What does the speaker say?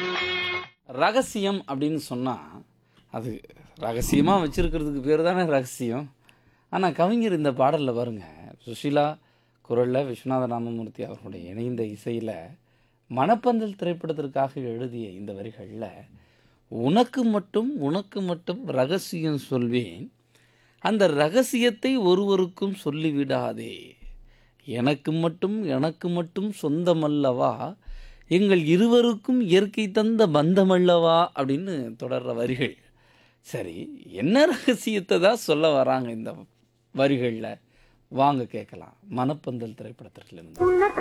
ரகசியம் அப்படின்னு சொன்னால் அது ரகசியமாக வச்சுருக்கிறதுக்கு பேர் தானே ரகசியம் ஆனால் கவிஞர் இந்த பாடலில் பாருங்க சுஷீலா குரலில் விஸ்வநாத ராமமூர்த்தி அவர்களுடைய இணைந்த இசையில் மணப்பந்தல் திரைப்படத்திற்காக எழுதிய இந்த வரிகளில் உனக்கு மட்டும் உனக்கு மட்டும் ரகசியம் சொல்வேன் அந்த ரகசியத்தை ஒருவருக்கும் சொல்லிவிடாதே எனக்கு மட்டும் எனக்கு மட்டும் சொந்தமல்லவா எங்கள் இருவருக்கும் இயற்கை தந்த பந்தமல்லவா அப்படின்னு தொடர்ற வரிகள் சரி என்ன ரகசியத்தை தான் சொல்ல வராங்க இந்த வரிகளில் வாங்க கேட்கலாம் மனப்பந்தல் திரைப்படத்திலிருந்து உனக்கு